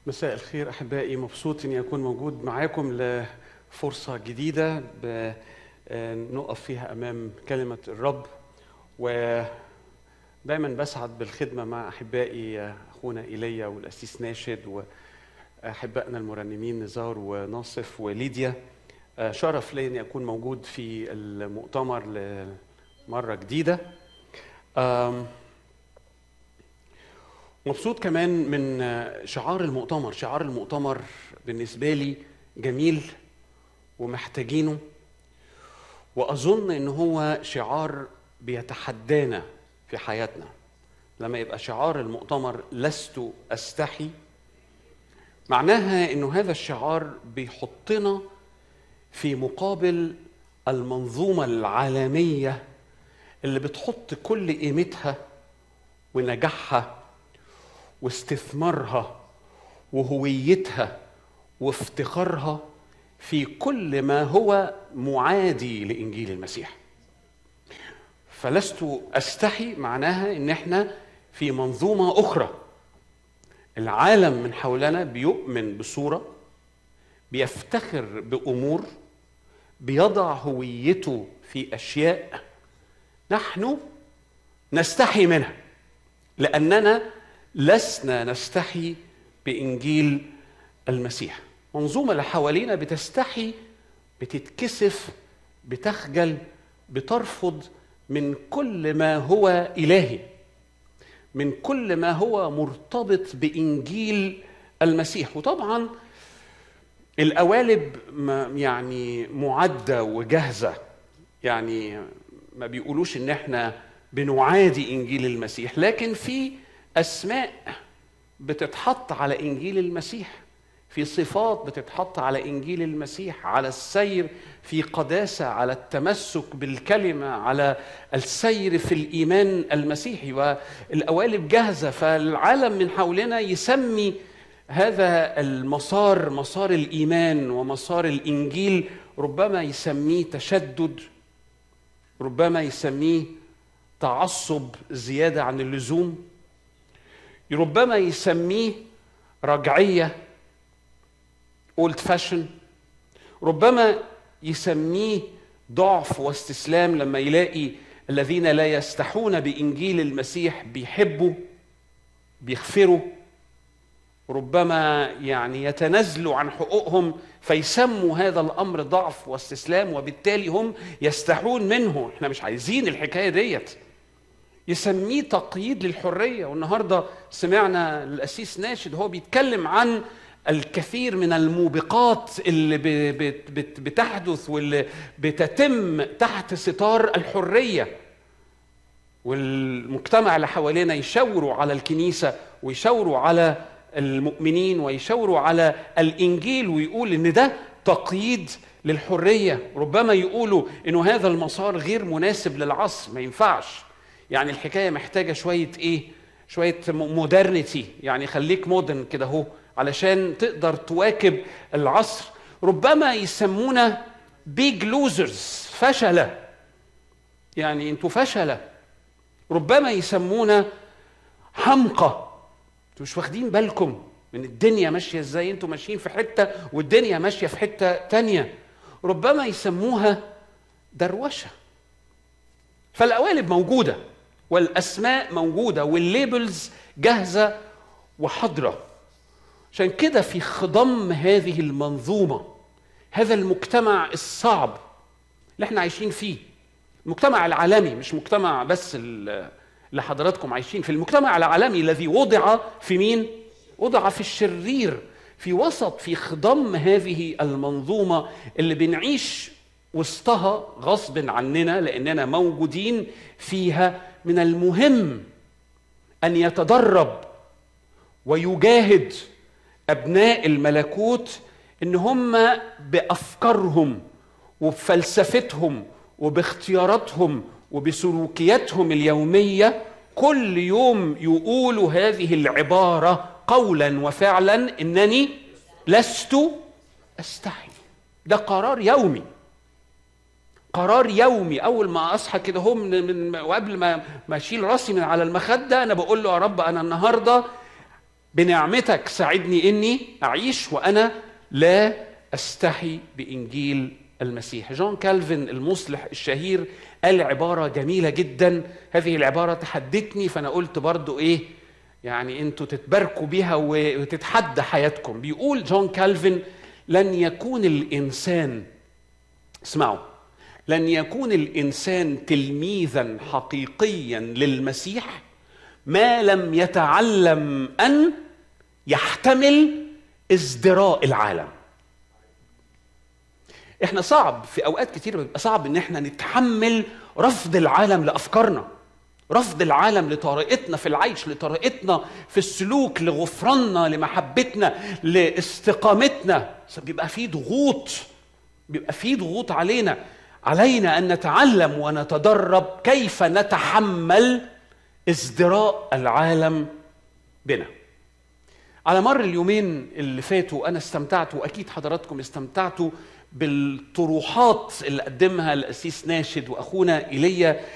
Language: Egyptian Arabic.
مساء الخير احبائي مبسوط اني اكون موجود معاكم لفرصه جديده ب- آه، نقف فيها امام كلمه الرب ودايما بسعد بالخدمه مع احبائي آه، اخونا ايليا والاسيس ناشد واحبائنا المرنمين نزار وناصف وليديا آه، شرف لي اني اكون موجود في المؤتمر لمره جديده آم، مبسوط كمان من شعار المؤتمر شعار المؤتمر بالنسبة لي جميل ومحتاجينه وأظن إن هو شعار بيتحدانا في حياتنا لما يبقى شعار المؤتمر لست أستحي معناها إنه هذا الشعار بيحطنا في مقابل المنظومة العالمية اللي بتحط كل قيمتها ونجاحها واستثمارها وهويتها وافتخارها في كل ما هو معادي لانجيل المسيح فلست استحي معناها ان احنا في منظومه اخرى العالم من حولنا بيؤمن بصوره بيفتخر بامور بيضع هويته في اشياء نحن نستحي منها لاننا لسنا نستحي بانجيل المسيح منظومه اللي حوالينا بتستحي بتتكسف بتخجل بترفض من كل ما هو الهي من كل ما هو مرتبط بانجيل المسيح وطبعا القوالب ما- يعني معده وجاهزه يعني ما بيقولوش ان احنا بنعادي انجيل المسيح لكن في اسماء بتتحط على انجيل المسيح في صفات بتتحط على انجيل المسيح على السير في قداسه على التمسك بالكلمه على السير في الايمان المسيحي والقوالب جاهزه فالعالم من حولنا يسمي هذا المسار مسار الايمان ومسار الانجيل ربما يسميه تشدد ربما يسميه تعصب زياده عن اللزوم ربما يسميه رجعيه اولد فاشن ربما يسميه ضعف واستسلام لما يلاقي الذين لا يستحون بانجيل المسيح بيحبوا بيغفروا ربما يعني يتنازلوا عن حقوقهم فيسموا هذا الامر ضعف واستسلام وبالتالي هم يستحون منه احنا مش عايزين الحكايه ديت يسميه تقييد للحريه والنهارده سمعنا الاسيس ناشد هو بيتكلم عن الكثير من الموبقات اللي ب- بت- بت- بتحدث واللي بتتم تحت ستار الحريه والمجتمع اللي حوالينا يشاوروا على الكنيسه ويشاوروا على المؤمنين ويشاوروا على الانجيل ويقول ان ده تقييد للحريه ربما يقولوا انه هذا المسار غير مناسب للعصر ما ينفعش يعني الحكايه محتاجه شويه ايه شويه مودرنتي يعني خليك مودرن كده اهو علشان تقدر تواكب العصر ربما يسمونا بيج لوزرز فشله يعني انتوا فشله ربما يسمونا حمقى انتوا مش واخدين بالكم من الدنيا ماشيه ازاي انتوا ماشيين في حته والدنيا ماشيه في حته تانية ربما يسموها دروشه فالقوالب موجوده والاسماء موجوده والليبلز جاهزه وحاضره عشان كده في خضم هذه المنظومه هذا المجتمع الصعب اللي احنا عايشين فيه المجتمع العالمي مش مجتمع بس ال- اللي حضراتكم عايشين في المجتمع العالمي الذي وضع في مين وضع في الشرير في وسط في خضم هذه المنظومه اللي بنعيش وسطها غصب عننا لاننا موجودين فيها من المهم ان يتدرب ويجاهد ابناء الملكوت ان هم بافكارهم وبفلسفتهم وباختياراتهم وبسلوكياتهم اليوميه كل يوم يقولوا هذه العباره قولا وفعلا انني لست استحي ده قرار يومي قرار يومي اول ما اصحى كده هو من, من وقبل ما ما اشيل راسي من على المخده انا بقول له يا رب انا النهارده بنعمتك ساعدني اني اعيش وانا لا استحي بانجيل المسيح جون كالفن المصلح الشهير قال عباره جميله جدا هذه العباره تحدتني فانا قلت برضو ايه يعني انتوا تتباركوا بيها وتتحدى حياتكم بيقول جون كالفن لن يكون الانسان اسمعوا لن يكون الانسان تلميذا حقيقيا للمسيح ما لم يتعلم ان يحتمل ازدراء العالم احنا صعب في اوقات كتير بيبقى صعب ان احنا نتحمل رفض العالم لافكارنا رفض العالم لطريقتنا في العيش لطريقتنا في السلوك لغفراننا لمحبتنا لاستقامتنا بيبقى في ضغوط بيبقى في ضغوط علينا علينا ان نتعلم ونتدرب كيف نتحمل ازدراء العالم بنا على مر اليومين اللي فاتوا انا استمتعت واكيد حضراتكم استمتعتوا بالطروحات اللي قدمها الاسيس ناشد واخونا ايليا